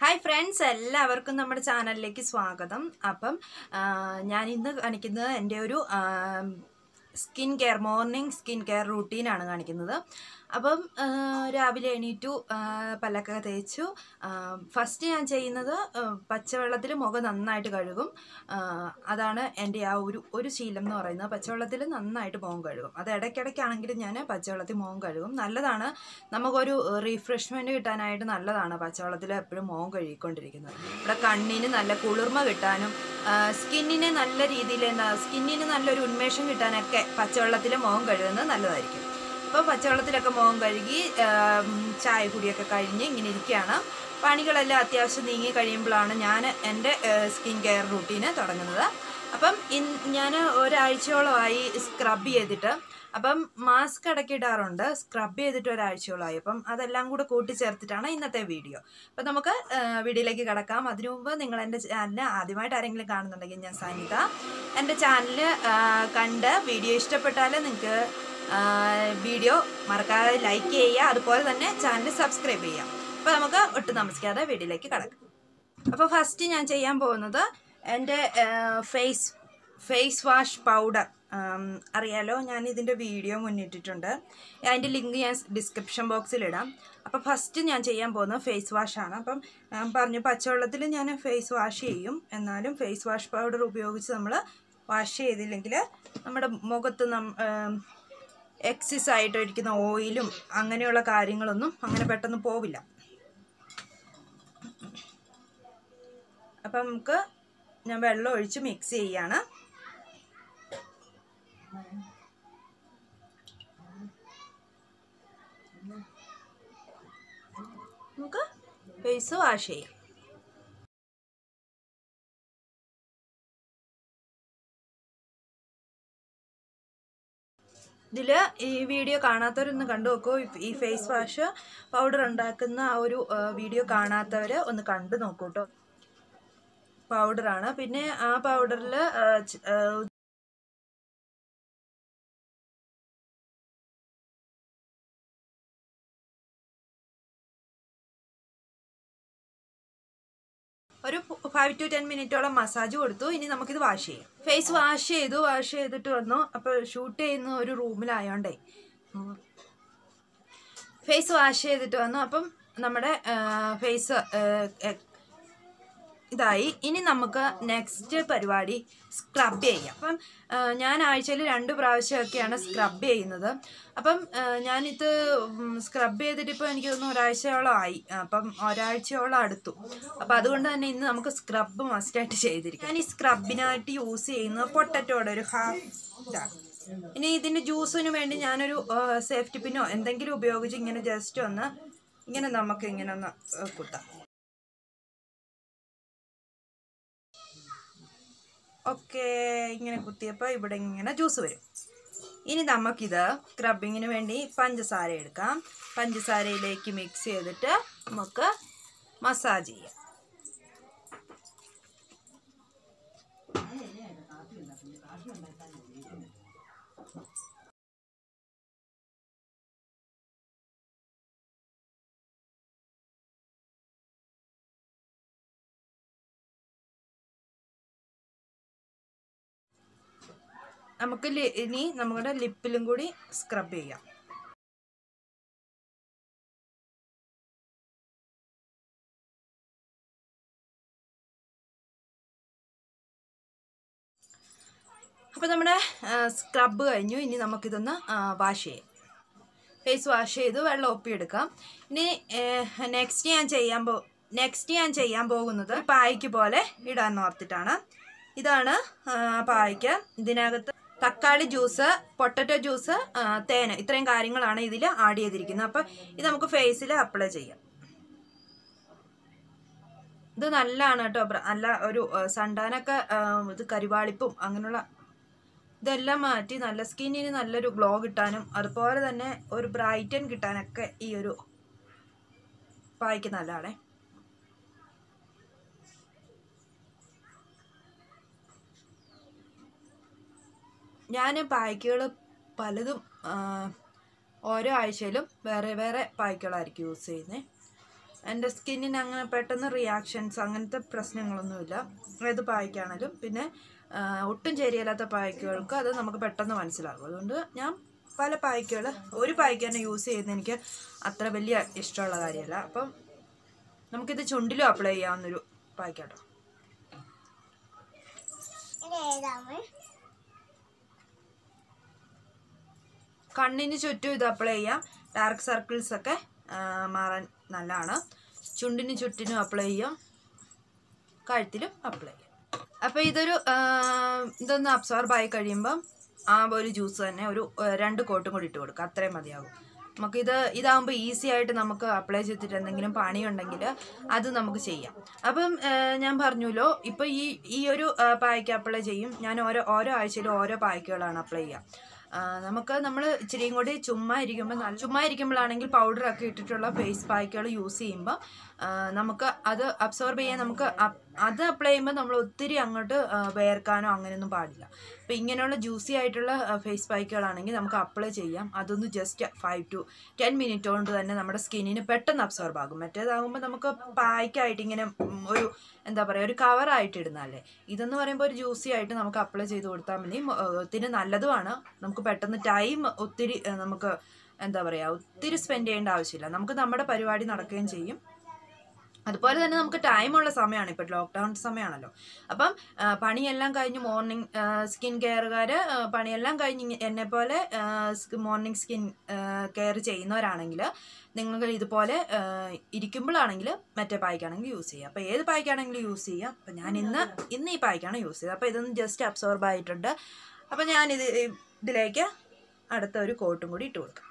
hi friends എല്ലാവർക്കും നമ്മുടെ ചാനലിലേക്ക് സ്വാഗതം അപ്പം ആ, ഞാൻ ഇന്ന് കാണിക്കുന്നത് എൻ്റെ ഒരു skin care morning skin care റൂട്ടീനാണ് കാണിക്കുന്നത് അപ്പം ആ, രാവിലെ എണീറ്റു ആ, പല്ലൊക്കെ തേച്ചു ഫസ്റ്റ് ഞാൻ ചെയ്യുന്നത് പച്ചവെള്ളത്തിൽ മുഖം നന്നായിട്ട് കഴുകും ആ, അതാണ് എൻ്റെ ആ ഒരു ഒരു ശീലം എന്ന് പറയുന്നത് പച്ചവെള്ളത്തിൽ നന്നായിട്ട് മുഖം കഴുകും അത് ഇടയ്ക്കിടയ്ക്കാണെങ്കിലും ഞാൻ പച്ചവെള്ളത്തിൽ മുഖം കഴുകും നല്ലതാണ് നമുക്കൊരു റീഫ്രഷ്മെൻറ്റ് കിട്ടാനായിട്ട് നല്ലതാണ് പച്ചവെള്ളത്തിൽ എപ്പോഴും മുഖം കഴുകിക്കൊണ്ടിരിക്കുന്നത് ഇവിടെ കണ്ണിന് നല്ല കുളിർമ കിട്ടാനും സ്കിന്നിന് നല്ല രീതിയിൽ എന്താ സ്കിന്നിന് നല്ലൊരു ഉന്മേഷം കിട്ടാനൊക്കെ പച്ചവെള്ളത്തിൽ മുഖം കഴുകുന്നത് നല്ലതായിരിക്കും അപ്പോൾ പച്ചവെള്ളത്തിലൊക്കെ മുഖം കഴുകി ആ, ഉം, ചായ കുടിയൊക്കെ കഴിഞ്ഞ് ഇങ്ങനെ ഇരിക്കുകയാണ് പണികളെല്ലാം അത്യാവശ്യം നീങ്ങി കഴിയുമ്പോഴാണ് ഞാൻ എൻ്റെ സ്കിൻ കെയർ റൂട്ടീന് തുടങ്ങുന്നത് അപ്പം ഇൻ ഞാൻ ഒരാഴ്ചയോളമായി സ്ക്രബ് ചെയ്തിട്ട് അപ്പം മാസ്ക് ഇടയ്ക്ക് ഇടാറുണ്ട് സ്ക്രബ് ചെയ്തിട്ട് ഒരാഴ്ചയോളമായി അപ്പം അതെല്ലാം കൂടെ കൂട്ടിച്ചേർത്തിട്ടാണ് ഇന്നത്തെ വീഡിയോ അപ്പം നമുക്ക് ആ, വീഡിയോയിലേക്ക് കിടക്കാം അതിനു മുമ്പ് നിങ്ങൾ എൻ്റെ ചാനൽ ആദ്യമായിട്ട് ആരെങ്കിലും കാണുന്നുണ്ടെങ്കിൽ ഞാൻ സനിത എൻ്റെ ചാനൽ കണ്ട് വീഡിയോ ഇഷ്ടപ്പെട്ടാൽ നിങ്ങൾക്ക് വീഡിയോ മറക്കാതെ ലൈക്ക് ചെയ്യുക അതുപോലെ തന്നെ ചാനൽ സബ്സ്ക്രൈബ് ചെയ്യുക അപ്പോൾ നമുക്ക് ഒട്ടും താമസിക്കാതെ വീഡിയോയിലേക്ക് കിടക്കാം അപ്പോൾ ഫസ്റ്റ് ഞാൻ ചെയ്യാൻ പോകുന്നത് എൻ്റെ ഫേസ് ഫേസ് വാഷ് പൗഡർ അറിയാലോ ഞാൻ ഇതിൻ്റെ വീഡിയോ മുന്നിട്ടിട്ടുണ്ട് അതിൻ്റെ ലിങ്ക് ഞാൻ ഡിസ്ക്രിപ്ഷൻ ബോക്സിൽ ഇടാം അപ്പോൾ ഫസ്റ്റ് ഞാൻ ചെയ്യാൻ പോകുന്നത് ഫേസ് വാഷാണ് അപ്പം ഞാൻ പറഞ്ഞു പച്ചവെള്ളത്തിൽ ഞാൻ ഫേസ് വാഷ് ചെയ്യും എന്നാലും ഫേസ് വാഷ് പൗഡർ ഉപയോഗിച്ച് നമ്മൾ വാഷ് ചെയ്തില്ലെങ്കിൽ നമ്മുടെ മുഖത്ത് നം എക്സിസ് ആയിട്ട് ഇരിക്കുന്ന ഓയിലും അങ്ങനെയുള്ള കാര്യങ്ങളൊന്നും അങ്ങനെ പെട്ടെന്ന് പോവില്ല അപ്പം നമുക്ക് ഞാൻ വെള്ളം ഒഴിച്ച് മിക്സ് ചെയ്യാണ് നമുക്ക് ഫേസ് വാഷ് ചെയ്യാം ഇതിൽ ഈ വീഡിയോ കാണാത്തവരൊന്ന് കണ്ടു നോക്കൂ ഈ- ഈ ഫേസ് വാഷ് പൗഡർ ഉണ്ടാക്കുന്ന ആ ഒരു ആ, വീഡിയോ കാണാത്തവർ ഒന്ന് കണ്ടു നോക്കൂ കേട്ടോ പൗഡറാണ് പിന്നെ ആ പൗഡറിൽ ഒരു ഫൈവ് ടു ടെൻ മിനിറ്റോളം മസാജ് കൊടുത്തു ഇനി നമുക്കിത് വാഷ് ചെയ്യാം ഫേസ് വാഷ് ചെയ്തു വാഷ് ചെയ്തിട്ട് വന്നു അപ്പോൾ ഷൂട്ട് ചെയ്യുന്ന ഒരു റൂമിലായോണ്ടേ ഫേസ് വാഷ് ചെയ്തിട്ട് വന്നു അപ്പം നമ്മുടെ ഫേസ് ഇതായി ഇനി നമുക്ക് നെക്സ്റ്റ് പരിപാടി സ്ക്രബ് ചെയ്യാം അപ്പം ആ, ഞാൻ ആഴ്ചയിൽ രണ്ട് പ്രാവശ്യമൊക്കെയാണ് സ്ക്രബ് ചെയ്യുന്നത് അപ്പം ആ, ഞാനിത് സ്ക്രബ് ചെയ്തിട്ട് ഇപ്പോൾ എനിക്ക് തോന്നുന്നു ഒരാഴ്ചയോളം ആയി അപ്പം ഒരാഴ്ചയോളം അടുത്തു അപ്പം അതുകൊണ്ട് തന്നെ ഇന്ന് നമുക്ക് സ്ക്രബ് മസ്റ്റായിട്ട് ചെയ്തിരിക്കും ഞാൻ ഈ സ്ക്രബിനായിട്ട് യൂസ് ചെയ്യുന്നത് പൊട്ടറ്റോടെ ഒരു ഹാഫ് ഇതാണ് ഇനി ഇതിൻ്റെ ജ്യൂസിന് വേണ്ടി ഞാനൊരു സേഫ്റ്റി പിന്നോ എന്തെങ്കിലും ഉപയോഗിച്ച് ഇങ്ങനെ ജസ്റ്റ് ഒന്ന് ഇങ്ങനെ നമുക്ക് ഇങ്ങനെ ഒന്ന് ആ, കുത്താം ഒക്കെ ഇങ്ങനെ കുത്തിയപ്പോൾ ഇവിടെ ഇങ്ങനെ ജ്യൂസ് വരും ഇനി നമുക്കിത് സ്ക്രബിങ്ങിന് വേണ്ടി പഞ്ചസാര എടുക്കാം പഞ്ചസാരയിലേക്ക് മിക്സ് ചെയ്തിട്ട് നമുക്ക് മസാജ് ചെയ്യാം നമുക്ക് ലി- ഇനി നമ്മുടെ ലിപ്പിലും കൂടി സ്ക്രബ് ചെയ്യാം അപ്പോൾ നമ്മുടെ സ്ക്രബ് കഴിഞ്ഞു ഇനി നമുക്കിതൊന്ന് വാഷ് ചെയ്യാം ഫേസ് വാഷ് ചെയ്ത് വെള്ളം ഒപ്പിയെടുക്കാം ഇനി നെക്സ്റ്റ് ഞാൻ ചെയ്യാൻ പോ നെക്സ്റ്റ് ഞാൻ ചെയ്യാൻ പോകുന്നത് പായ്ക്ക് പോലെ ഇടാൻ ഓർത്തിട്ടാണ് ഇതാണ് ആ, പായ്ക്ക ഇതിനകത്ത് തക്കാളി ജ്യൂസ് പൊട്ടറ്റോ ജ്യൂസ് ആ, തേന് ഇത്രയും കാര്യങ്ങളാണ് ഇതിൽ ആഡ് ചെയ്തിരിക്കുന്നത് അപ്പം ഇത് നമുക്ക് ഫേസിൽ അപ്ലൈ ചെയ്യാം ഇത് നല്ലതാണ് കേട്ടോ ബ്ര- നല്ല ഒരു ആ, സണ്ടാനൊക്കെ ആ, ഇത് കരിവാളിപ്പും അങ്ങനെയുള്ള ഇതെല്ലാം മാറ്റി നല്ല സ്കിന്നിന് നല്ലൊരു ഗ്ലോ കിട്ടാനും അതുപോലെ തന്നെ ഒരു ബ്രൈറ്റൻ കിട്ടാനൊക്കെ ഈ ഒരു പായ്ക്ക് നല്ലതാണേ ഞാൻ പായ്ക്കുകൾ പലതും ആ, ഓരോ ആഴ്ചയിലും വേറെ വേറെ പായ്ക്കുകളായിരിക്കും യൂസ് ചെയ്യുന്നത് എൻ്റെ സ്കിന്നിന് അങ്ങനെ പെട്ടെന്ന് റിയാക്ഷൻസ് അങ്ങനത്തെ പ്രശ്നങ്ങളൊന്നുമില്ല ഏത് പായ്ക്കാണെങ്കിലും പിന്നെ ആ, ഒട്ടും ചേരിയല്ലാത്ത പായ്ക്കുകൾക്ക് അത് നമുക്ക് പെട്ടെന്ന് മനസ്സിലാകും അതുകൊണ്ട് ഞാൻ പല പായ്ക്കുകൾ ഒരു പായ്ക്ക് തന്നെ യൂസ് ചെയ്യുന്നത് എനിക്ക് അത്ര വലിയ ഇഷ്ടമുള്ള കാര്യമല്ല അപ്പം നമുക്കിത് ചുണ്ടിലും അപ്ലൈ ചെയ്യാവുന്നൊരു പായ്ക്കാട്ടോ ഇത് ഏതാണ് കണ്ണിന് ചുറ്റും ഇത് അപ്ലൈ ചെയ്യാം ഡാർക്ക് സർക്കിൾസ് ഒക്കെ ആ, മാറാൻ നല്ലതാണ് ചുണ്ടിന് ചുറ്റിനും അപ്ലൈ ചെയ്യാം കഴുത്തിലും അപ്ലൈ ചെയ്യാം അപ്പോൾ ഇതൊരു ആ, ഇതൊന്ന് അബ്സോർബ് ആയി കഴിയുമ്പം ആ ഒരു ജ്യൂസ് തന്നെ ഒരു ആ, രണ്ട് കോട്ടും കൂടി ഇട്ട് കൊടുക്കുക അത്രയും മതിയാകും നമുക്കിത് ഇതാകുമ്പോൾ ഈസി ആയിട്ട് നമുക്ക് അപ്ലൈ ചെയ്തിട്ട് എന്തെങ്കിലും പണിയുണ്ടെങ്കിൽ അത് നമുക്ക് ചെയ്യാം അപ്പം ആ, ഞാൻ പറഞ്ഞല്ലോ ഇപ്പോൾ ഈ ഈ ഒരു പായ്ക്ക് അപ്ലൈ ചെയ്യും ഞാൻ ഓരോ ഓരോ ആഴ്ചയിലും ഓരോ പായ്ക്കുകളാണ് അപ്ലൈ ചെയ്യുക ആ, നമുക്ക് നമ്മൾ ഇച്ചിരിയും കൂടി ചുമ്മാ ഇരിക്കുമ്പോൾ നല്ല ചുമ്മാ ഇരിക്കുമ്പോഴാണെങ്കിൽ പൗഡറൊക്കെ ഇട്ടിട്ടുള്ള ഫേസ് പാക്കുകൾ യൂസ് ചെയ്യുമ്പോൾ ആ, നമുക്ക് അത് അബ്സോർബ് ചെയ്യാൻ നമുക്ക് അപ്- അത് അപ്ലൈ ചെയ്യുമ്പോൾ നമ്മൾ ഒത്തിരി അങ്ങോട്ട് ആ, വേർക്കാനോ അങ്ങനെയൊന്നും പാടില്ല അപ്പോൾ ഇങ്ങനെയുള്ള ജ്യൂസി ആയിട്ടുള്ള ഫേസ് പാക്കുകളാണെങ്കിൽ നമുക്ക് അപ്ലൈ ചെയ്യാം അതൊന്ന് just five to ten minute കൊണ്ട് തന്നെ നമ്മുടെ സ്കിന്നിന് പെട്ടെന്ന് അബ്സോർബ് ആകും മറ്റേതാകുമ്പോൾ നമുക്ക് പായ്ക്കായിട്ട് ഇങ്ങനെ ഉം, ഒരു എന്താ പറയുക ഒരു കവറായിട്ട് ഇടുന്നതല്ലേ ഇതെന്ന് പറയുമ്പോൾ ഒരു ജ്യൂസി ആയിട്ട് നമുക്ക് അപ്ലൈ ചെയ്ത് കൊടുത്താൽ മതി മ- ഏഹ് ഒത്തിരി നല്ലതുമാണ് നമുക്ക് പെട്ടെന്ന് ടൈം ഒത്തിരി ഏഹ് നമുക്ക് എന്താ പറയുക ഒത്തിരി സ്പെൻഡ് ചെയ്യേണ്ട ആവശ്യമില്ല നമുക്ക് നമ്മുടെ പരിപാടി നടക്കുകയും ചെയ്യും അതുപോലെ തന്നെ നമുക്ക് ടൈമുള്ള സമയമാണ് ഇപ്പോൾ ലോക്ക്ഡൗൺ സമയമാണല്ലോ അപ്പം ആ, പണിയെല്ലാം കഴിഞ്ഞ് മോർണിംഗ് സ്കിൻ കെയറുകാർ പണിയെല്ലാം കഴിഞ്ഞ് എന്നെ പോലെ മോർണിംഗ് സ്കിൻ കെയർ ചെയ്യുന്നവരാണെങ്കിൽ നിങ്ങൾ ഇതുപോലെ ആ, ഇരിക്കുമ്പോഴാണെങ്കിൽ മറ്റേ പായ്ക്കാണെങ്കിൽ യൂസ് ചെയ്യുക അപ്പോൾ ഏത് പായ്ക്കാണെങ്കിലും യൂസ് ചെയ്യാം അപ്പോൾ ഞാൻ ഇന്ന് ഇന്ന് ഈ പായ്ക്കാണ് യൂസ് ചെയ്തത് അപ്പോൾ ഇതൊന്ന് ജസ്റ്റ് അബ്സോർബ് ആയിട്ടുണ്ട് അപ്പോൾ ഞാനിത് ഇതിലേക്ക് അടുത്ത ഒരു കോട്ടും കൂടി ഇട്ട് കൊടുക്കാം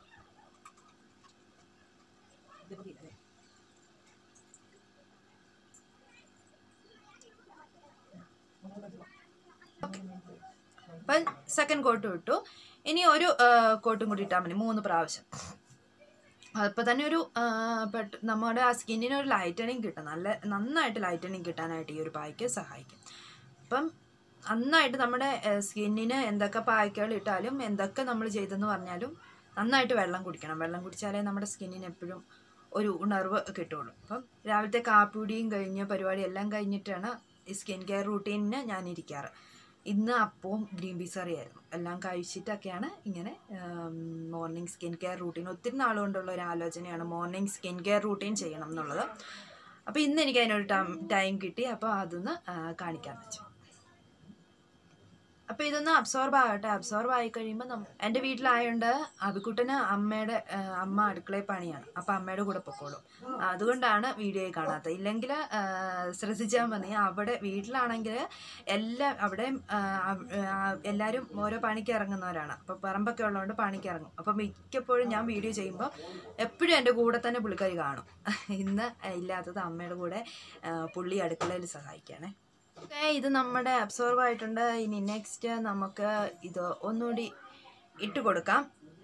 അപ്പം സെക്കൻഡ് കോട്ടും ഇട്ടു ഇനി ഒരു ആ, കോട്ടും കൂടി ഇട്ടാൽ മതി മൂന്ന് പ്രാവശ്യം അപ്പോൾ തന്നെ ഒരു ആ, പെട്ട നമ്മുടെ ആ സ്കിന്നിന് ഒരു ലൈറ്റനിങ് കിട്ടും നല്ല നന്നായിട്ട് ലൈറ്റനിങ് കിട്ടാനായിട്ട് ഈ ഒരു പായ്ക്ക് സഹായിക്കും അപ്പം നന്നായിട്ട് നമ്മുടെ സ്കിന്നിന് എന്തൊക്കെ പായ്ക്കുകൾ ഇട്ടാലും എന്തൊക്കെ നമ്മൾ ചെയ്തെന്ന് പറഞ്ഞാലും നന്നായിട്ട് വെള്ളം കുടിക്കണം വെള്ളം കുടിച്ചാലേ നമ്മുടെ സ്കിന്നിന് എപ്പോഴും ഒരു ഉണർവ് കിട്ടുള്ളൂ അപ്പം രാവിലത്തെ കാപ്പിടിയും കഴിഞ്ഞ് പരിപാടി എല്ലാം കഴിഞ്ഞിട്ടാണ് ഈ സ്കിൻ കെയർ റൂട്ടീനിന് ഞാൻ ഇരിക്കാറ് ഇന്ന് അപ്പവും ഗ്രീൻ പീസ് കറിയായിരുന്നു എല്ലാം കഴിച്ചിട്ടൊക്കെയാണ് ഇങ്ങനെ മോർണിംഗ് സ്കിൻ കെയർ റൂട്ടീൻ ഒത്തിരി നാളുകൊണ്ടുള്ള ഒരു ആലോചനയാണ് മോർണിംഗ് സ്കിൻ കെയർ റൂട്ടീൻ ചെയ്യണം എന്നുള്ളത് അപ്പോൾ ഇന്ന് എനിക്ക് അതിനൊരു ടൈം കിട്ടി അപ്പോൾ അതൊന്ന് ആ, കാണിക്കാമെന്ന് വെച്ചു അപ്പോൾ ഇതൊന്ന് അബ്സോർബ് ആകട്ടെ അബ്സോർബ് ആയി കഴിയുമ്പോൾ നമ്മ എൻ്റെ വീട്ടിലായതുകൊണ്ട് അബിക്കുട്ടന് അമ്മയുടെ ആ, അമ്മ അടുക്കളയിൽ പണിയാണ് അപ്പോൾ അമ്മയുടെ കൂടെ പൊക്കോളും അതുകൊണ്ടാണ് വീഡിയോയിൽ കാണാത്തത് ഇല്ലെങ്കിൽ ശ്രദ്ധിച്ചാൽ മതി അവിടെ വീട്ടിലാണെങ്കിൽ എല്ലാം അവിടെ ആ, അവ- ആ, എല്ലാവരും ഓരോ പണിക്ക് ഇറങ്ങുന്നവരാണ് അപ്പോൾ പറമ്പൊക്കെ ഉള്ളതുകൊണ്ട് പണിക്ക് ഇറങ്ങും അപ്പോൾ മിക്കപ്പോഴും ഞാൻ വീഡിയോ ചെയ്യുമ്പോൾ എപ്പോഴും എൻ്റെ കൂടെ തന്നെ പുള്ളിക്കാരി കാണും ഇന്ന് ഇല്ലാത്തത് അമ്മയുടെ കൂടെ ആ, പുള്ളി അടുക്കളയിൽ സഹായിക്കുകയാണേ ഓക്കെ ഇത് നമ്മുടെ അബ്സോർവ് ആയിട്ടുണ്ട് ഇനി നെക്സ്റ്റ് നമുക്ക് ഇത് ഒന്നുകൂടി ഇട്ട് കൊടുക്കാം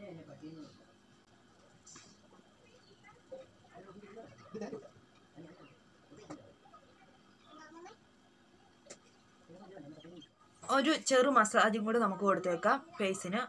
ഒരു ചെറു മസാജും കൂടി നമുക്ക് കൊടുത്തേക്കാം ഫേസിന്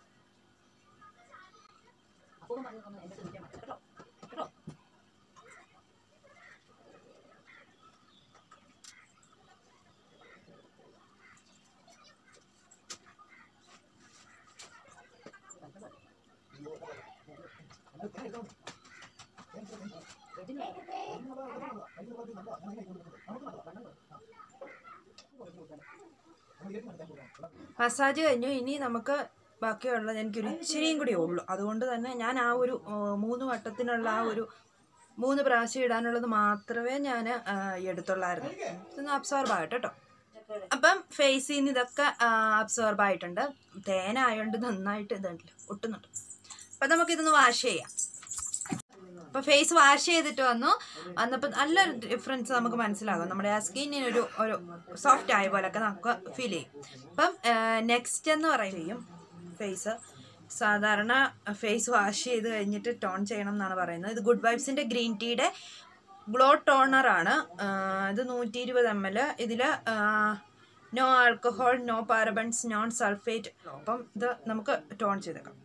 മസാജ് കഴിഞ്ഞു ഇനി നമുക്ക് ബാക്കിയുള്ളത് എനിക്കൊരു ഇച്ചിരിയും കൂടി ഉള്ളൂ അതുകൊണ്ട് തന്നെ ഞാൻ ആ ഒരു ആ, മൂന്ന് വട്ടത്തിനുള്ള ആ ഒരു മൂന്ന് പ്രാവശ്യം ഇടാനുള്ളത് മാത്രമേ ഞാൻ എടുത്തുള്ളായിരുന്നു ഇതൊന്ന് അബ്സോർബ് ആകട്ടെ കേട്ടോ അപ്പം ഫേസിൽ നിന്ന് ഇതൊക്കെ അബ്സോർബ് ആയിട്ടുണ്ട് തേനായതുകൊണ്ട് നന്നായിട്ട് ഇതുണ്ടല്ലോ ഒട്ടുന്നുണ്ട് അപ്പം നമുക്കിതൊന്ന് വാഷ് ചെയ്യാം അപ്പോൾ ഫേസ് വാഷ് ചെയ്തിട്ട് വന്നു വന്നപ്പോൾ നല്ലൊരു ഡിഫറൻസ് നമുക്ക് മനസ്സിലാകും നമ്മുടെ ആ സ്കിന്നിനൊരു ഒരു സോഫ്റ്റ് ആയ പോലൊക്കെ നമുക്ക് ഫീൽ ചെയ്യും അപ്പം നെക്സ്റ്റ് എന്ന് പറയും ഫേസ് സാധാരണ ഫേസ് വാഷ് ചെയ്ത് കഴിഞ്ഞിട്ട് ടോൺ ചെയ്യണം എന്നാണ് പറയുന്നത് ഇത് ഗുഡ് വൈബ്സിൻ്റെ ഗ്രീൻ ടീയുടെ ഗ്ലോ ടോണറാണ് ഇത് നൂറ്റി ഇരുപത് എം എൽ ഇതിൽ no alcohol no parabens non sulphate അപ്പം ഇത് നമുക്ക് ടോൺ ചെയ്തേക്കാം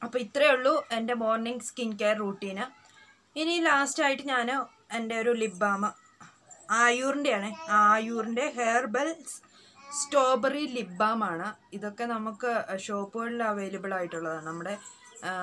അപ്പോൾ ഇത്രയേ ഉള്ളൂ എൻ്റെ മോർണിംഗ് സ്കിൻ കെയർ റൂട്ടീന് ഇനി ലാസ്റ്റായിട്ട് ഞാൻ എൻ്റെ ഒരു ലിപ് ബാം ആയൂറിൻ്റെ ആണ് ആയൂറിൻ്റെ ഹെയർബൽ സ്ട്രോബെറി ലിപ് ബാം ആണ് ഇതൊക്കെ നമുക്ക് ഷോപ്പുകളിൽ അവൈലബിൾ ആയിട്ടുള്ളതാണ് നമ്മുടെ ആ,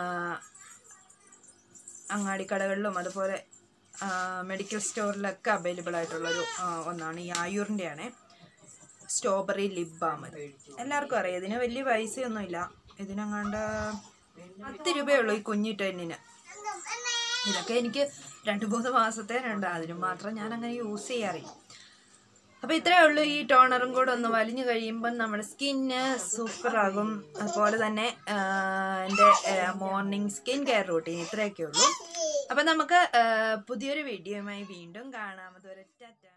അങ്ങാടിക്കടകളിലും അതുപോലെ മെഡിക്കൽ സ്റ്റോറിലൊക്കെ അവൈലബിൾ ആയിട്ടുള്ളൊരു ആ, ഒന്നാണ് ഈ ആയൂറിൻ്റെ ആണ് സ്ട്രോബെറി ലിപ് ബാം ഇത് എല്ലാവർക്കും അറിയാം ഇതിന് വലിയ പൈസയൊന്നുമില്ല ഇതിനങ്ങാണ്ട് പത്ത് രൂപയുള്ളൂ ഈ കുഞ്ഞി ടെന്നിന് ഇതൊക്കെ എനിക്ക് രണ്ട് മൂന്ന് മാസത്തേനുണ്ട് അതിന് മാത്രം ഞാൻ അങ്ങനെ യൂസ് ചെയ്യാറില്ല അപ്പോൾ ഇത്രയേ ഉള്ളൂ ഈ ടോണറും കൂടെ ഒന്ന് വലിഞ്ഞു കഴിയുമ്പം നമ്മുടെ സ്കിന്ന് സൂപ്പറാകും അതുപോലെ തന്നെ ആ, എൻ്റെ മോർണിംഗ് സ്കിൻ കെയർ റൂട്ടീൻ ഇത്രയൊക്കെ ഉള്ളൂ അപ്പം നമുക്ക് ആ, പുതിയൊരു വീഡിയോയുമായി വീണ്ടും കാണാം അതുവരെ ടാറ്റ